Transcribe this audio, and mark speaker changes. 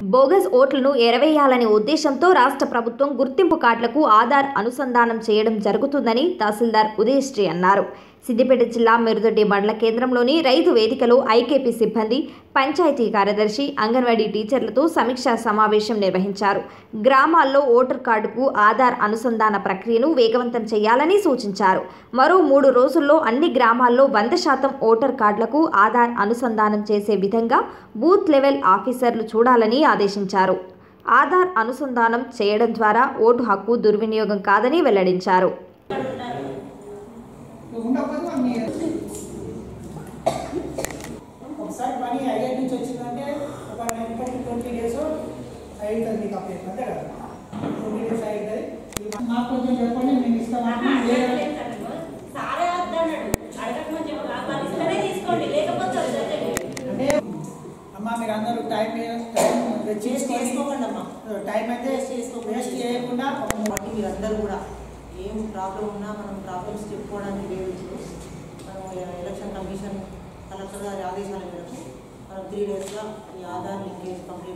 Speaker 1: Bogus ఓట్లను ఎరవేయాలనే ఉద్దేశంతో రాష్ట్ర ప్రభుత్వం గుర్తింపు కార్డులకు ఆధార్ అనుసంధానం చేయడం జరుగుతుందని తహసీల్దార్ ఉదయశ్రీ అన్నారు సిద్దిపేట జిల్లా మెరుదొడ్డి మండల కేంద్రంలోని రైతు వేదికలో ఐకేపీ సిబ్బంది పంచాయతీ కార్యదర్శి అంగన్వాడీ టీచర్లతో సమీక్షా సమావేశం నిర్వహించారు గ్రామాల్లో ఓటర్ కార్డుకు ఆధార్ అనుసంధాన ప్రక్రియను వేగవంతం చేయాలని సూచించారు మరో మూడు రోజుల్లో అన్ని గ్రామాల్లో వంద శాతం ఓటర్ కార్డులకు ఆధార్ అనుసంధానం చేసే విధంగా బూత్ లెవెల్ ఆఫీసర్లు చూడాలని ఆదేశించారు ఆధార్ అనుసంధానం చేయడం ద్వారా ఓటు హక్కు దుర్వినియోగం కాదని వెల్లడించారు
Speaker 2: ఉండకపోతే మనం మీ- ఒకసారి పని ఐఐటి నుంచి వచ్చిందంటే ఒక ఇప్పటికి ట్వంటీ డేస్ అవుతుంది మీకు అప్లై అంతే కదా ట్వంటీ డేస్ అవుతుంది మాకు కొంచెం చెప్పండి మేము ఇస్తామని
Speaker 3: సారే వద్దన్నాడు అడగకమని చెప్పు వాళ్ళు ఇస్తేనే తీసుకోండి లేకపోతే వద్దండి.
Speaker 2: అంటే అమ్మ మీరు అందరూ టైం టైం వెచ్చించుకొని
Speaker 4: చేసుకోకండి అమ్మా
Speaker 2: టైం అయితే వేస్ట్ చేయకుండా ఒక
Speaker 4: కాబట్టి మీరందరూ కూడా ఏం ప్రాబ్లం ఉన్నా మనం ప్రాబ్లమ్స్ చెప్పుకోవడానికి లేదు ఇప్పుడు మనం ఎలక్షన్ కమిషన్ కలెక్టర్ గారి ఆదేశాల మేరకు మనం త్రీ డేస్లో ఈ ఆధార్ లింకేజ్ కంప్లీట్